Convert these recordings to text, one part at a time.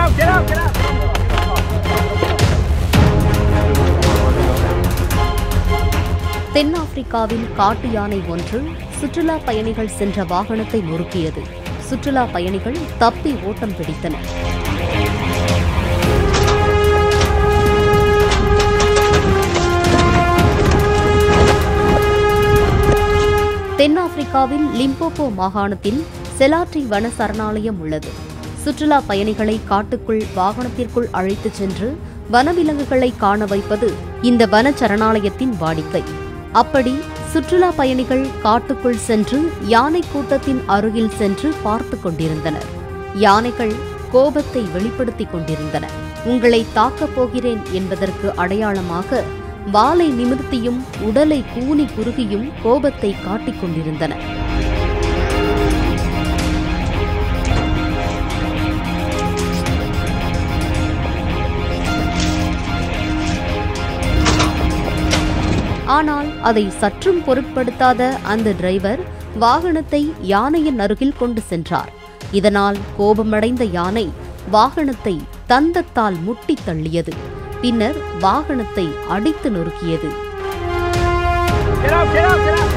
out, get out, get out. தென்னாப்பிரிக்காவில் காட்டு யானை ஒன்று சுற்றுலா பயணிகள் சென்ற வாகனத்தை நொறுக்கியது சுற்றுலா பயணிகள் தப்பி ஓட்டம் பிடித்தனர் தென்னாப்பிரிக்காவில் லிம்போபோ மாகாணத்தில் செலாட்ரி வன சரணாலயம் உள்ளது சுற்றுலா பயணிகளை காட்டுக்குள் வாகனத்திற்குள் அழைத்துச் சென்று வனவிலங்குகளை காண வைப்பது இந்த வன சரணாலயத்தின் வாடிக்கை அப்படி சுற்றுலா பயணிகள் காட்டுக்குள் சென்று யானை கூட்டத்தின் அருகில் சென்று பார்த்து கொண்டிருந்தனர் யானைகள் கோபத்தை வெளிப்படுத்திக் கொண்டிருந்தன உங்களை தாக்கப் போகிறேன் என்பதற்கு அடையாளமாக வாலை நிமிர்த்தியும் உடலை கூனி குறுகியும் கோபத்தை காட்டிக் கொண்டிருந்தன ஆனால் அதை சற்றும் பொருட்படுத்தாத அந்த டிரைவர் வாகனத்தை யானையின் அருகில் கொண்டு சென்றார் இதனால் கோபமடைந்த யானை வாகனத்தை தந்தத்தால் முட்டித் தள்ளியது பின்னர் வாகனத்தை அடித்து நொறுக்கியது Get out, get out, get out.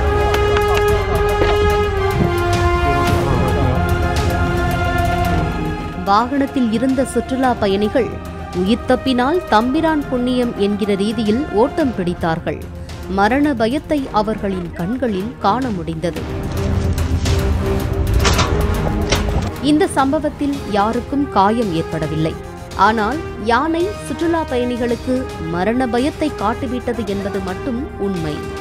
வாகனத்தில் இருந்த சுற்றுலா பயணிகள் உயிர் தப்பினால் தம்பிரான் புண்ணியம் என்கிற ரீதியில் ஓட்டம் பிடித்தார்கள் மரண பயத்தை அவர்களின் கண்களில் காண முடிந்தது இந்த சம்பவத்தில் யாருக்கும் காயம் ஏற்படவில்லை ஆனால் யானை சுற்றுலா பயணிகளுக்கு மரண பயத்தை காட்டிவிட்டது என்பது மட்டும் உண்மை